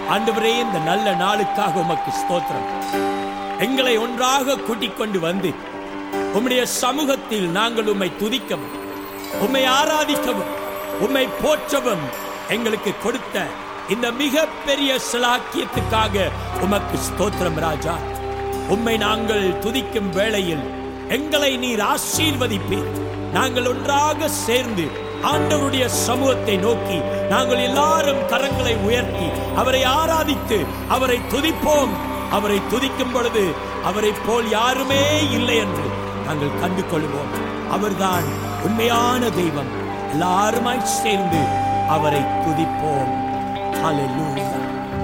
ஆண்டவரே இந்த நல்ல நாளுக்காக உமக்கு ஸ்தோத்திரம் எங்களை ஒன்றாக கூட்டிக் கொண்டு வந்து உம்முடைய சமூகத்தில் நாங்கள் உம்மை துதிக்கவும் உம்மை ஆராதிக்கவும் உம்மை போற்றவும் எங்களுக்கு கொடுத்த இந்த மிக பெரிய சிலாக்கியத்துக்காக உமக்கு ஸ்தோத்திரம் ராஜா உம்மை நாங்கள் துதிக்கும் வேளையில் எங்களை நீர் ஆசீர்வதிப்பீர் நாங்கள் ஒன்றாக சேர்ந்து ஆண்டவருடைய சமூகத்தை நோக்கி நாங்கள் எல்லாரும் கரங்களை உயர்த்தி அவரை ஆராதித்து அவரை துதிப்போம் அவரை துதிக்கும் பொழுது அவரை போல் யாருமே இல்லை என்று நாங்கள் கண்டு கொள்வோம் அவர்தான் உண்மையான தெய்வம் எல்லாருமாய் சேர்ந்து அவரை துதிப்போம் Hallelujah.